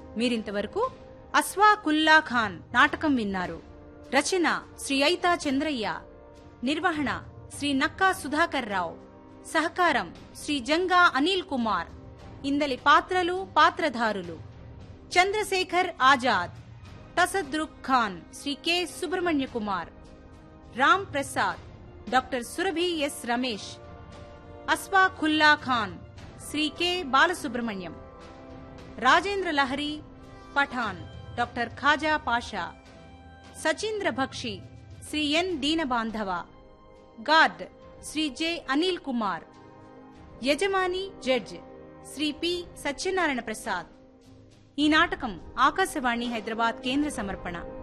మీరింతవరకు అస్వా కుల్లా ఖాన్ నాటకం విన్నారు రచన శ్రీ అయితా చంద్రయ్య నిర్వహణ శ్రీ నక్కా సుధాకర్ రావు సహకారం శ్రీ జంగా అనిల్ కుమార్ ఇందలి పాత్రలు పాత్రధారులు Chandrashekhar Azad Tasadruk Khan Shri K Subrahmanya Kumar Ram Prasad doctor Surabhi S Ramesh Aswa Khulla Khan Shri K Balasubrahmanyam Rajendra Lahari Pathan doctor Khaja Pasha Sachindra Bakshi Shri N Dinabandhava guard Shri J Anil Kumar యజమాని జడ్జ్ శ్రీ పి సత్యనారాయణ ప్రసాద్ ఈ నాటకం ఆకాశవాణి హైదరాబాద్ కేంద్ర సమర్పణ